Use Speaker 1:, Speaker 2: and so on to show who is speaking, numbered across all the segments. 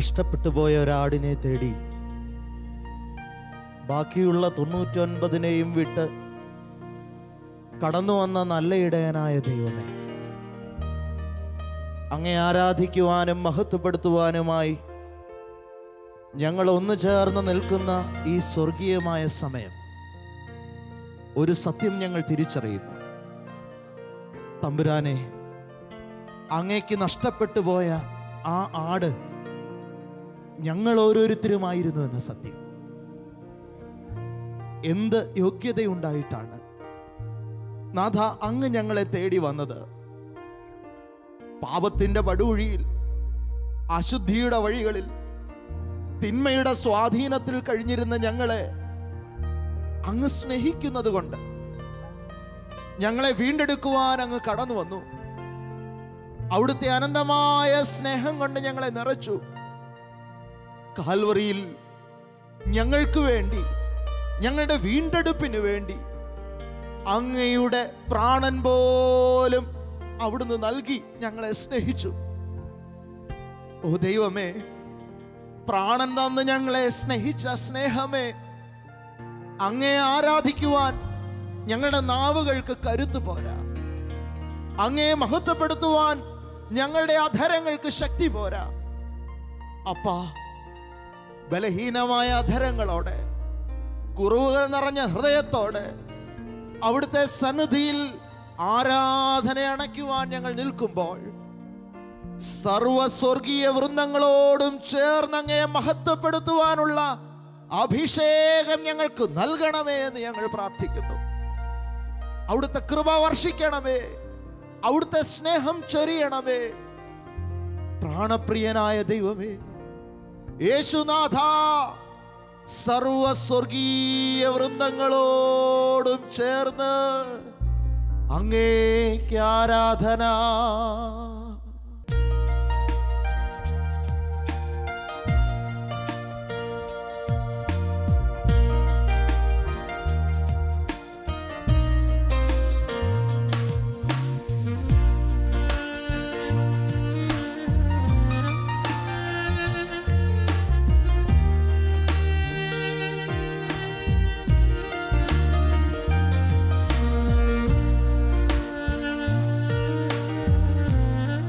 Speaker 1: നഷ്ടപ്പെട്ടു പോയ ഒരാടിനെ തേടി ബാക്കിയുള്ള തൊണ്ണൂറ്റൊൻപതിനെയും വിട്ട് കടന്നു വന്ന നല്ല ഇടയനായ ദൈവമേ അങ്ങേ ആരാധിക്കുവാനും മഹത്വപ്പെടുത്തുവാനുമായി ഞങ്ങൾ ഒന്നു ചേർന്ന് നിൽക്കുന്ന ഈ സ്വർഗീയമായ സമയം ഒരു സത്യം ഞങ്ങൾ തിരിച്ചറിയുന്നു തമ്പുരാനെ അങ്ങേക്ക് നഷ്ടപ്പെട്ടു പോയ ആ ആട് ഞങ്ങൾ ഓരോരുത്തരുമായിരുന്നു എന്ന സത്യം എന്ത് യോഗ്യതയുണ്ടായിട്ടാണ് നാഥ അങ്ങ് ഞങ്ങളെ തേടി വന്നത് പാപത്തിന്റെ പടുകുഴിയിൽ അശുദ്ധിയുടെ വഴികളിൽ തിന്മയുടെ സ്വാധീനത്തിൽ കഴിഞ്ഞിരുന്ന ഞങ്ങളെ അങ്ങ് സ്നേഹിക്കുന്നത് കൊണ്ട് ഞങ്ങളെ വീണ്ടെടുക്കുവാൻ അങ്ങ് കടന്നു വന്നു അവിടുത്തെ അനന്തമായ സ്നേഹം കൊണ്ട് ഞങ്ങളെ നിറച്ചു കാൽവറിയിൽ ഞങ്ങൾക്ക് വേണ്ടി ഞങ്ങളുടെ വീണ്ടെടുപ്പിന് വേണ്ടി അങ്ങയുടെ പ്രാണൻ പോലും അവിടുന്ന് നൽകി ഞങ്ങളെ സ്നേഹിച്ചു ഓ ദൈവമേ പ്രാണൻ തന്ന് ഞങ്ങളെ സ്നേഹിച്ച സ്നേഹമേ അങ്ങേ ആരാധിക്കുവാൻ ഞങ്ങളുടെ നാവുകൾക്ക് കരുത്തു പോരാ അങ്ങേ മഹത്വപ്പെടുത്തുവാൻ ഞങ്ങളുടെ അധരങ്ങൾക്ക് ശക്തി പോരാ അപ്പാ ബലഹീനമായ അധരങ്ങളോടെ കുറവുകൾ നിറഞ്ഞ ഹൃദയത്തോടെ അവിടുത്തെ സന്നിധിയിൽ ആരാധന അണയ്ക്കുവാൻ ഞങ്ങൾ നിൽക്കുമ്പോൾ സർവസ്വർഗീയ വൃന്ദങ്ങളോടും ചേർന്ന് അങ്ങയെ മഹത്വപ്പെടുത്തുവാനുള്ള അഭിഷേകം ഞങ്ങൾക്ക് നൽകണമേ എന്ന് ഞങ്ങൾ പ്രാർത്ഥിക്കുന്നു അവിടുത്തെ കൃപ വർഷിക്കണമേ അവിടുത്തെ സ്നേഹം ചൊരിയണമേ പ്രാണപ്രിയനായ ദൈവമേ യേശുനാഥ സർവസ്വർഗീയ വൃന്ദങ്ങളോടും ചേർന്ന് അങ്ങേക്ക് ആരാധന
Speaker 2: യേശുവേ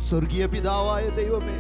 Speaker 1: സ്വർഗീയ പിതാവായ ദൈവമേ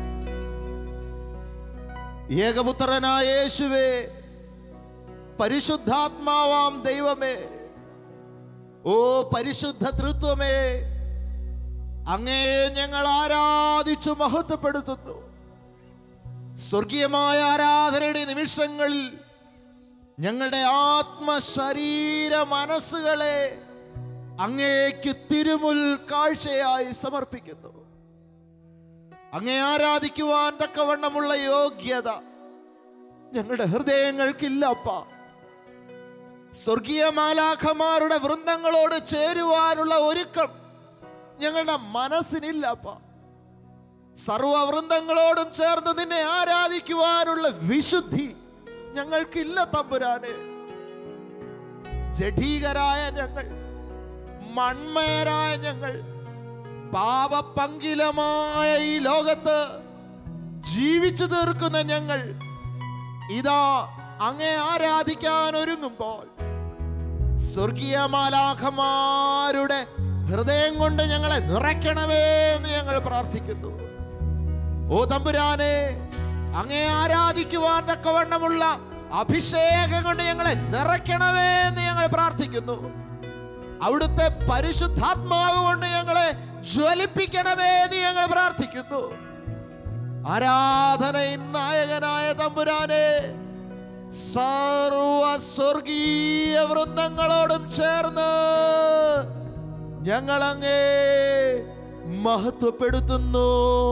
Speaker 1: ഏകപുത്രനായ യേശുവേ പരിശുദ്ധാത്മാവാം ദൈവമേ ഓ പരിശുദ്ധ തൃത്വമേ അങ്ങേ ഞങ്ങൾ ആരാധിച്ചു മഹത്വപ്പെടുത്തുന്നു സ്വർഗീയമായ ആരാധനയുടെ നിമിഷങ്ങളിൽ ഞങ്ങളുടെ ആത്മശരീര മനസ്സുകളെ അങ്ങേക്ക് തിരുമുൽ കാഴ്ചയായി സമർപ്പിക്കുന്നു അങ്ങേ ആരാധിക്കുവാൻ തക്കവണ്ണമുള്ള യോഗ്യത ഞങ്ങളുടെ ഹൃദയങ്ങൾക്കില്ലപ്പ സ്വർഗീയ മാലാഖമാരുടെ വൃന്ദങ്ങളോട് ചേരുവാനുള്ള ഒരുക്കം ഞങ്ങളുടെ മനസ്സിനില്ലപ്പ സർവവൃന്ദങ്ങളോടും ചേർന്ന് നിന്നെ ആരാധിക്കുവാനുള്ള വിശുദ്ധി ഞങ്ങൾക്കില്ല തമ്പുരാനെ ജഡീകരായ ഞങ്ങൾ മൺമയരായ ഞങ്ങൾ പാപപങ്കിലമായ ഈ ലോകത്ത് ജീവിച്ചു തീർക്കുന്ന ഞങ്ങൾ ഇതാ അങ്ങേ ആരാധിക്കാൻ ഒരുങ്ങുമ്പോൾ സ്വർഗീയ മാലാഖമാരുടെ ഹൃദയം കൊണ്ട് ഞങ്ങളെ നിറയ്ക്കണമേ എന്ന് ഞങ്ങൾ പ്രാർത്ഥിക്കുന്നു ഓ തമ്പുരാനെ അങ്ങേ ആരാധിക്കുവാൻ തക്കവണ്ണമുള്ള അഭിഷേകം കൊണ്ട് ഞങ്ങളെ നിറയ്ക്കണമേ എന്ന് ഞങ്ങൾ പ്രാർത്ഥിക്കുന്നു അവിടുത്തെ പരിശുദ്ധാത്മാവ് കൊണ്ട് ഞങ്ങളെ ജ്വലിപ്പിക്കണമേ എന്ന് ഞങ്ങൾ പ്രാർത്ഥിക്കുന്നു ആരാധനയിൻ നായകനായ തമ്പുരാനെ സർവ സ്വർഗീയ വൃന്ദങ്ങളോടും ചേർന്ന് ഞങ്ങളങ്ങേ മഹത്വപ്പെടുത്തുന്നു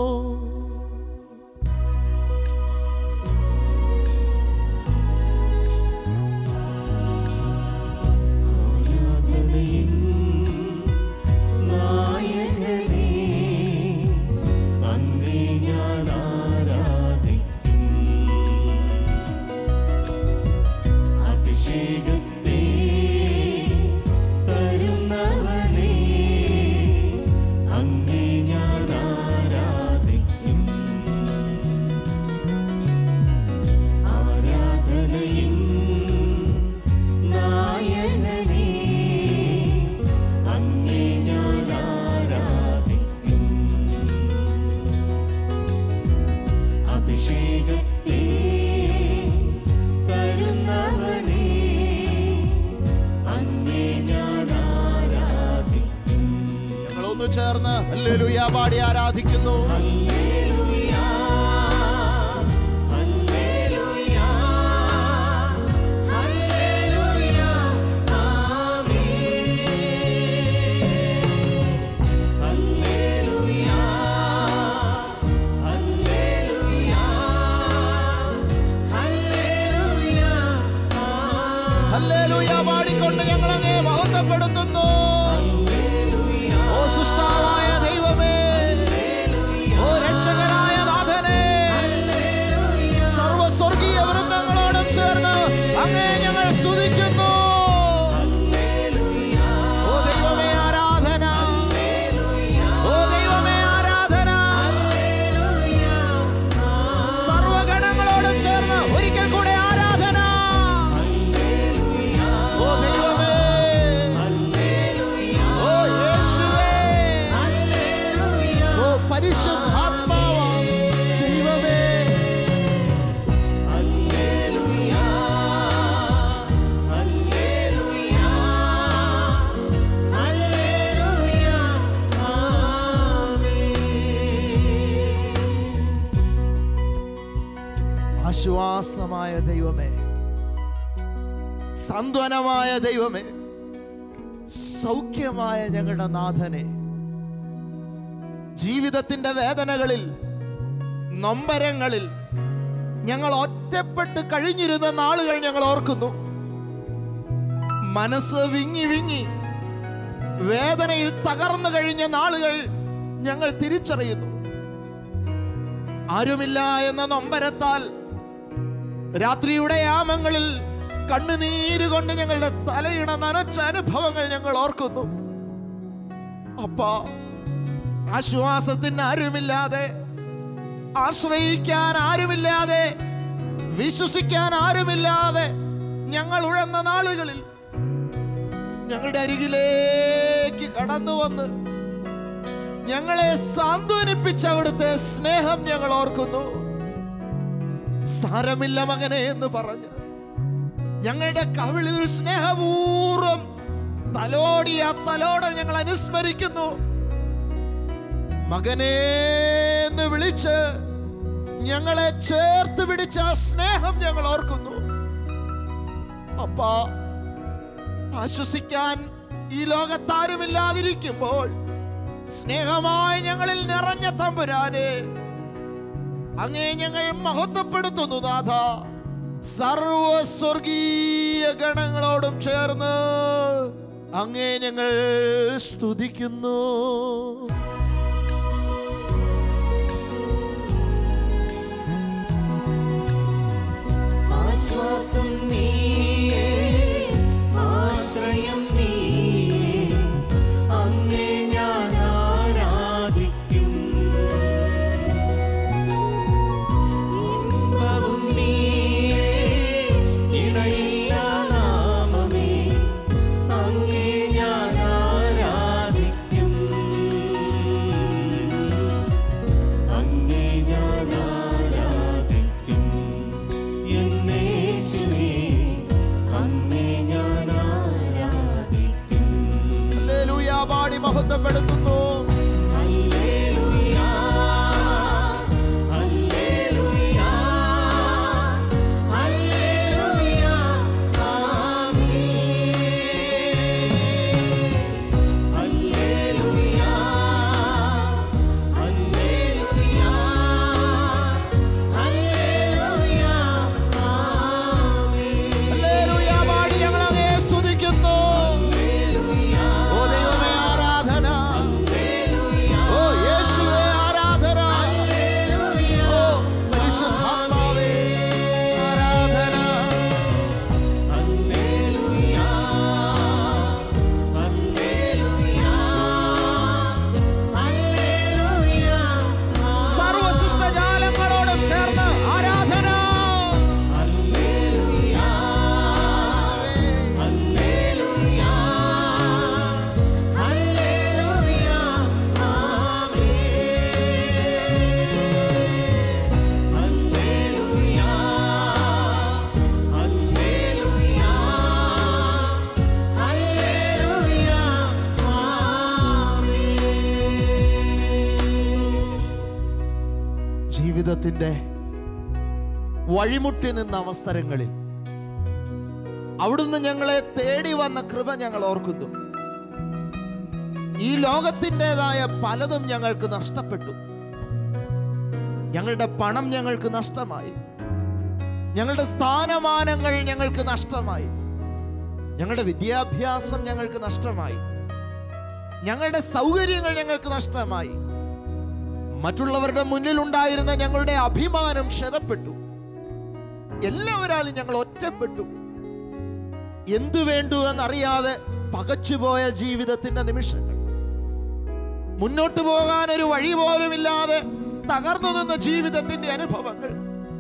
Speaker 2: നായകനേ അങ്ങേ ഞാൻ ആരാധിക്കും അഭിഷേകത്തെ തരുന്നവനേ അങ്ങേ ഞാൻ ആരാധിക്കും ആരാധനയും നായകനേ അങ്ങേ ഞാൻ ആരാധിക്കും അഭിഷേകത്തെ തരുന്നവനേ അങ്ങേ ഞാൻ ആരാധിക്കും
Speaker 1: ഞങ്ങളൊന്ന് ചേർന്ന് ഹല്ലേലൂയ പാടി ആരാധിക്കുന്നു
Speaker 2: ഹല്ലേലൂയാ ഹല്ലേലൂയാ ഹല്ലേലൂയാ ആമേൻ ഹല്ലേലൂയാ ഹല്ലേലൂയാ ഹല്ലേലൂയാ
Speaker 1: ഹല്ലേലൂയ പാടിക്കൊണ്ട് ഞങ്ങളങ്ങേ മഹത്വപ്പെടുത്തുന്നു ഓ സൃഷ്ടാവായ ദൈവമേ ഓ രക്ഷകനായ നാഥനെ സർവ സ്വർഗീയ വൃന്ദങ്ങളോടും ചേർന്ന് അങ്ങേ ഞങ്ങൾ സ്തുതിക്കുന്നു ഓ ദൈവമേ ആരാധന ഓ ദൈവമേ ആരാധന സർവഗണങ്ങളോടും ചേർന്ന് ഒരിക്കൽ കൂടെ ആരാധന ഓ ദൈവമേ ഓ യേശുവേ ഓ പരിശുദ്ധാത്മാവാം ദൈവമേ ആശ്വാസമായ ദൈവമേ സാന്ത്വനമായ ദൈവമേ സൗഖ്യമായ ഞങ്ങളുടെ നാഥനെ ജീവിതത്തിന്റെ വേദനകളിൽ നൊമ്പരങ്ങളിൽ ഞങ്ങൾ ഒറ്റപ്പെട്ട് കഴിഞ്ഞിരുന്ന നാളുകൾ ഞങ്ങൾ ഓർക്കുന്നു മനസ്സ് വിങ്ങി വിങ്ങി വേദനയിൽ തകർന്നു കഴിഞ്ഞ നാളുകൾ ഞങ്ങൾ തിരിച്ചറിയുന്നു ആരുമില്ല എന്ന നൊമ്പരത്താൽ രാത്രിയുടെ യാമങ്ങളിൽ കണ്ണുനീര് കൊണ്ട് ഞങ്ങളുടെ തലയിണ നനച്ച അനുഭവങ്ങൾ ഞങ്ങൾ ഓർക്കുന്നു അപ്പാ ആശ്വാസത്തിന് ആരുമില്ലാതെ ആശ്രയിക്കാൻ ആരുമില്ലാതെ വിശ്വസിക്കാൻ ആരുമില്ലാതെ ഞങ്ങൾ ഉഴന്ന നാളുകളിൽ ഞങ്ങളുടെ അരികിലേക്ക് കടന്നു വന്ന് ഞങ്ങളെ സാന്ത്വനിപ്പിച്ച അവിടുത്തെ സ്നേഹം ഞങ്ങൾ ഓർക്കുന്നു സാരമില്ല മകനെ എന്ന് പറഞ്ഞ് ഞങ്ങളുടെ കവിളിൽ സ്നേഹപൂർവം തലോടിയ ആ തലോടൽ ഞങ്ങൾ അനുസ്മരിക്കുന്നു മകനെ എന്ന് വിളിച്ച് ഞങ്ങളെ ചേർത്ത് പിടിച്ച ആ സ്നേഹം ഞങ്ങൾ ഓർക്കുന്നു അപ്പാ ആശ്വസിക്കാൻ ഈ ലോകത്താരുമില്ലാതിരിക്കുമ്പോൾ സ്നേഹമായി ഞങ്ങളിൽ നിറഞ്ഞ തമ്പുരാനെ അങ്ങേ ഞങ്ങൾ മഹത്വപ്പെടുത്തുന്നു നാഥ സർവ സ്വർഗീയ ഗണങ്ങളോടും ചേർന്ന് അങ്ങേ ഞങ്ങൾ സ്തുതിക്കുന്നു
Speaker 2: ആശ്വാസം നീയേ ആശ്രയം നീയേ അങ്ങേ ഞാൻ ആരാധിക്കും ഇമ്പവും നീയേ ഇടയില്ല നാമമേ അങ്ങേ ഞാൻ ആരാധിക്കും അങ്ങേ ഞാൻ ആരാധിക്കും എന്നേശുവേ അങ്ങേ ഞാൻ ആരാധിക്കും
Speaker 1: ഹല്ലേലൂയ പാടി മഹത്വപ്പെടുത്തുന്നു
Speaker 2: ഹല്ലേലൂയ ഹല്ലേലൂയ ഹല്ലേലൂയ ആമേൻ ഹല്ലേലൂയ ഹല്ലേലൂയ ഹല്ലേലൂയ ആമേൻ
Speaker 1: ഹല്ലേലൂയ പാടി ഞങ്ങൾ അങ്ങേ സ്തുതിക്കുന്നു ഓ ദൈവമേ ആരാധന ഓ യേശുവേ ആരാധന ഓ പരിശുദ്ധാത്മാവേ ആരാധന സർവ സൃഷ്ടജാലങ്ങളോടും ചേർന്ന് ആരാധന ജീവിതത്തിന്റെ വഴിമുട്ടി നിന്ന അവസരങ്ങളിൽ അവിടുന്ന് ഞങ്ങളെ തേടി വന്ന കൃപ ഞങ്ങൾ ഓർക്കുന്നു ഈ ലോകത്തിൻ്റെതായ പലതും ഞങ്ങൾക്ക് നഷ്ടപ്പെട്ടു ഞങ്ങളുടെ പണം ഞങ്ങൾക്ക് നഷ്ടമായി ഞങ്ങളുടെ സ്ഥാനമാനങ്ങൾ ഞങ്ങൾക്ക് നഷ്ടമായി ഞങ്ങളുടെ വിദ്യാഭ്യാസം ഞങ്ങൾക്ക് നഷ്ടമായി ഞങ്ങളുടെ സൗകര്യങ്ങൾ ഞങ്ങൾക്ക് നഷ്ടമായി മറ്റുള്ളവരുടെ മുന്നിൽ ഉണ്ടായിരുന്ന ഞങ്ങളുടെ അഭിമാനം ക്ഷതപ്പെട്ടു എല്ലാവരാലും ഞങ്ങൾ ഒറ്റപ്പെട്ടു എന്തു വേണ്ടു എന്നറിയാതെ പകച്ചുപോയ ജീവിതത്തിന്റെ നിമിഷങ്ങൾ മുന്നോട്ട് പോകാൻ ഒരു വഴി പോലുമില്ലാതെ തകർന്നു നിന്ന ജീവിതത്തിന്റെ അനുഭവങ്ങൾ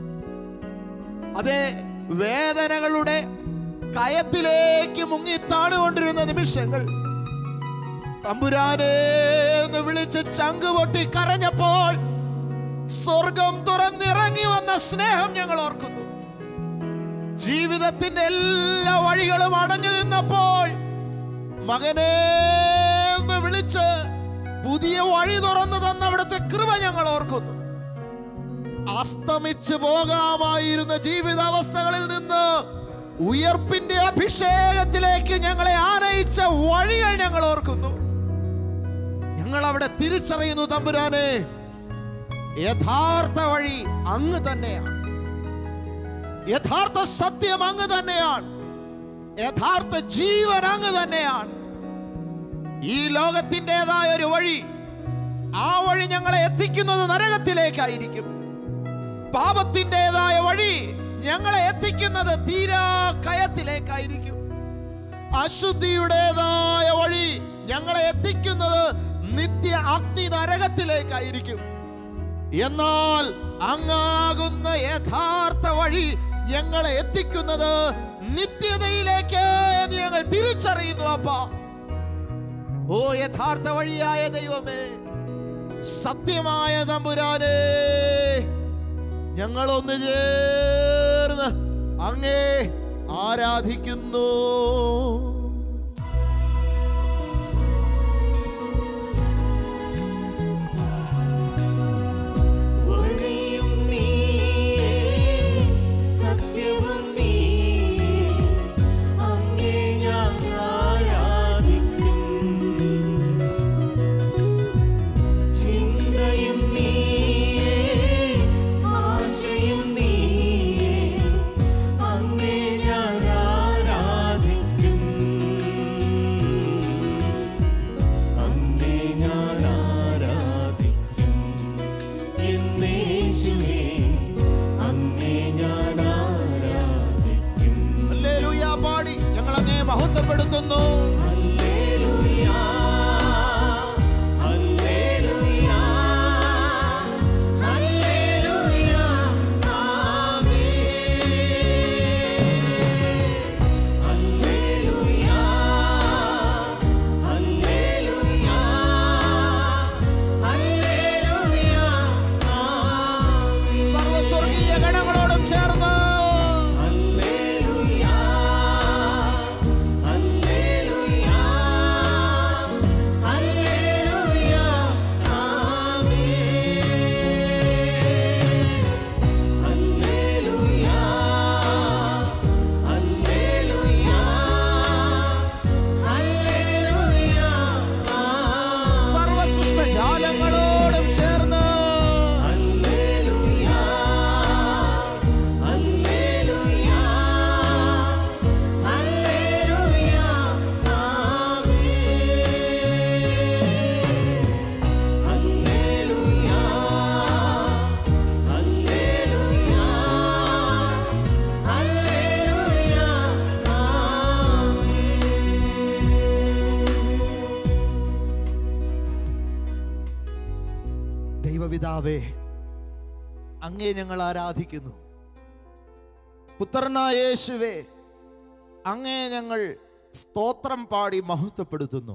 Speaker 1: അതെ വേദനകളുടെ കയത്തിലേക്ക് മുങ്ങി താണുകൊണ്ടിരുന്ന നിമിഷങ്ങൾ തമ്പുരാനെ എന്ന് വിളിച്ച് ചങ്ക് പൊട്ടി കരഞ്ഞപ്പോൾ സ്വർഗം തുറന്നിറങ്ങി വന്ന സ്നേഹം ഞങ്ങൾ ഓർക്കുന്നു ജീവിതത്തിന്റെ എല്ലാ വഴികളും അടഞ്ഞു നിന്നപ്പോൾ മകനെ എന്ന് വിളിച്ച് പുതിയ വഴി തുറന്നു തന്ന അവിടുത്തെ കൃപ ഞങ്ങൾ ഓർക്കുന്നു അസ്തമിച്ചു പോകാമായിരുന്ന ജീവിതാവസ്ഥകളിൽ നിന്ന് ഉയർപ്പിന്റെ അഭിഷേകത്തിലേക്ക് ഞങ്ങളെ ആനയിച്ച വഴികൾ ഞങ്ങൾ ഓർക്കുന്നു ഞങ്ങൾ അവിടെ തിരിച്ചറിയുന്നു തമ്പുരാനെ യഥാർത്ഥ വഴി അങ്ങ് തന്നെയാണ് യഥാർത്ഥ സത്യം അങ്ങ് തന്നെയാണ് യഥാർത്ഥ ജീവൻ അങ്ങ് തന്നെയാണ് ഈ ലോകത്തിൻ്റെതായ ഒരു വഴി ആ വഴി ഞങ്ങളെ എത്തിക്കുന്നത് നരകത്തിലേക്കായിരിക്കും പാപത്തിൻ്റെതായ വഴി ഞങ്ങളെ എത്തിക്കുന്നത് തീരാ കയത്തിലേക്കായിരിക്കും അശുദ്ധിയുടേതായ വഴി ഞങ്ങളെ എത്തിക്കുന്നത് നിത്യ അഗ്നി നരകത്തിലേക്കായിരിക്കും എന്നാൽ അങ്ങാകുന്ന യഥാർത്ഥ വഴി ഞങ്ങളെ എത്തിക്കുന്നത് നിത്യതയിലേക്ക് എന്ന് ഞങ്ങൾ തിരിച്ചറിയുന്നു അപ്പ ഓ യഥാർത്ഥ വഴിയായ ദൈവമേ സത്യമായ തമ്പുരാനെ ഞങ്ങളൊന്ന് ചേർന്ന് അങ്ങേ ആരാധിക്കുന്നു
Speaker 2: വഴിയും നീയേ സത്യവും നീയേ അങ്ങേ ഞാൻ ആരാധിക്കും ചിന്തയും നീയേ ആശയും നീയേ അങ്ങേ ഞാൻ ആരാധിക്കും അങ്ങേ ഞാൻ ആരാധിക്കും എന്നേശുവേ അങ്ങേ ഞാൻ ആരാധിക്കും
Speaker 1: ഹല്ലേലൂയ പാടി ഞങ്ങൾ അങ്ങേ മഹത്വപ്പെടുത്തുന്നു
Speaker 2: ഹല്ലേലൂയ ഹല്ലേലൂയ ഹല്ലേലൂയ ആമേൻ ഹല്ലേലൂയ ഹല്ലേലൂയ ഹല്ലേലൂയ ആമേൻ
Speaker 1: സർവസ്വർഗീയ ഗണങ്ങളോടും ചേർന്ന്
Speaker 2: ഹല്ലേലൂയ ഹല്ലേലൂയ ഹല്ലേലൂയ ആമേൻ ഹല്ലേലൂയ ഹല്ലേലൂയ ഹല്ലേലൂയ ആമേൻ
Speaker 1: സർവസൃഷ്ടജാലങ്ങളോടും ചേർന്ന്
Speaker 2: ഹല്ലേലൂയ ഹല്ലേലൂയ ഹല്ലേലൂയ ആമേൻ ഹല്ലേലൂയ ഹല്ലേലൂയ ഹല്ലേലൂയ
Speaker 1: ദൈവപിതാവേ അങ്ങേ ഞങ്ങൾ ആരാധിക്കുന്നു പുത്രനായ യേശുവേ അങ്ങേ ഞങ്ങൾ സ്തോത്രം പാടി മഹത്വപ്പെടുത്തുന്നു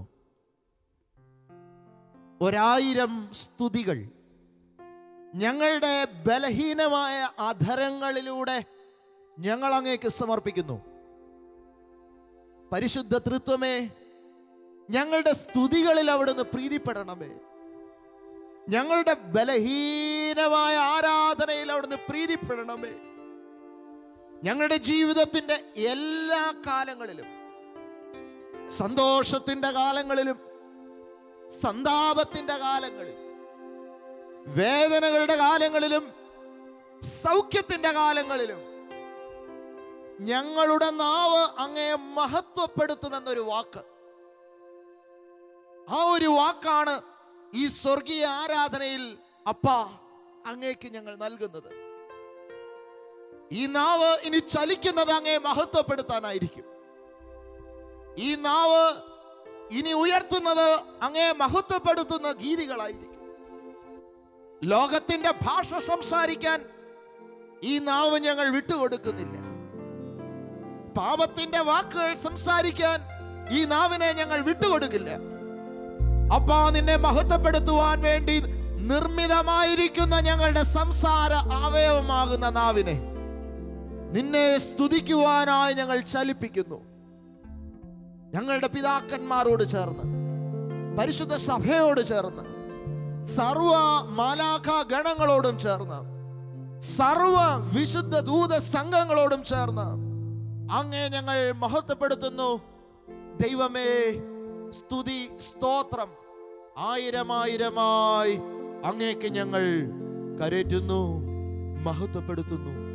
Speaker 1: ഒരായിരം സ്തുതികൾ ഞങ്ങളുടെ ബലഹീനമായ അധരങ്ങളിലൂടെ ഞങ്ങൾ അങ്ങേക്ക് സമർപ്പിക്കുന്നു പരിശുദ്ധ തൃത്വമേ ഞങ്ങളുടെ സ്തുതികളിൽ അവിടുന്ന് പ്രീതിപ്പെടണമേ ഞങ്ങളുടെ ബലഹീനമായ ആരാധനയിൽ അവിടുന്ന് പ്രീതിപ്പെടണമേ ഞങ്ങളുടെ ജീവിതത്തിന്റെ എല്ലാ കാലങ്ങളിലും സന്തോഷത്തിന്റെ കാലങ്ങളിലും സന്താപത്തിന്റെ കാലങ്ങളിലും വേദനകളുടെ കാലങ്ങളിലും സൗഖ്യത്തിന്റെ കാലങ്ങളിലും ഞങ്ങളുടെ നാവ് അങ്ങേ മഹത്വപ്പെടുത്തുമെന്നൊരു വാക്ക് ആ ഒരു വാക്കാണ് ഈ സ്വർഗീയ ആരാധനയിൽ അപ്പാ അങ്ങേക്ക് ഞങ്ങൾ നൽകുന്നത് ഈ നാവ് ഇനി ചലിക്കുന്നത് അങ്ങേ മഹത്വപ്പെടുത്താനായിരിക്കും ഈ നാവ് ഇനി ഉയർത്തുന്നത് അങ്ങേ മഹത്വപ്പെടുത്തുന്ന ഗീതികളായിരിക്കും ലോകത്തിന്റെ ഭാഷ സംസാരിക്കാൻ ഈ നാവ് ഞങ്ങൾ വിട്ടുകൊടുക്കുന്നില്ല പാപത്തിന്റെ വാക്കുകൾ സംസാരിക്കാൻ ഈ നാവിനെ ഞങ്ങൾ വിട്ടുകൊടുക്കില്ല അപ്പാ നിന്നെ മഹത്വപ്പെടുത്തുവാൻ വേണ്ടി നിർമ്മിതമായിരിക്കുന്ന ഞങ്ങളുടെ സംസാര അവയവമാകുന്ന നാവിനെ നിന്നെ സ്തുതിക്കുവാനായി ഞങ്ങൾ ചലിപ്പിക്കുന്നു ഞങ്ങളുടെ പിതാക്കന്മാരോട് ചേർന്ന് പരിശുദ്ധ സഭയോട് ചേർന്ന് സർവ മാലാഖ ഗണങ്ങളോടും ചേർന്ന് സർവ വിശുദ്ധ ദൂത സംഘങ്ങളോടും ചേർന്ന് അങ്ങേ ഞങ്ങൾ മഹത്വപ്പെടുത്തുന്നു ദൈവമേ സ്തുതി സ്തോത്രം ആയിരമായിരമായി അങ്ങേക്ക് ഞങ്ങൾ കരറ്റുന്നു മഹത്വപ്പെടുത്തുന്നു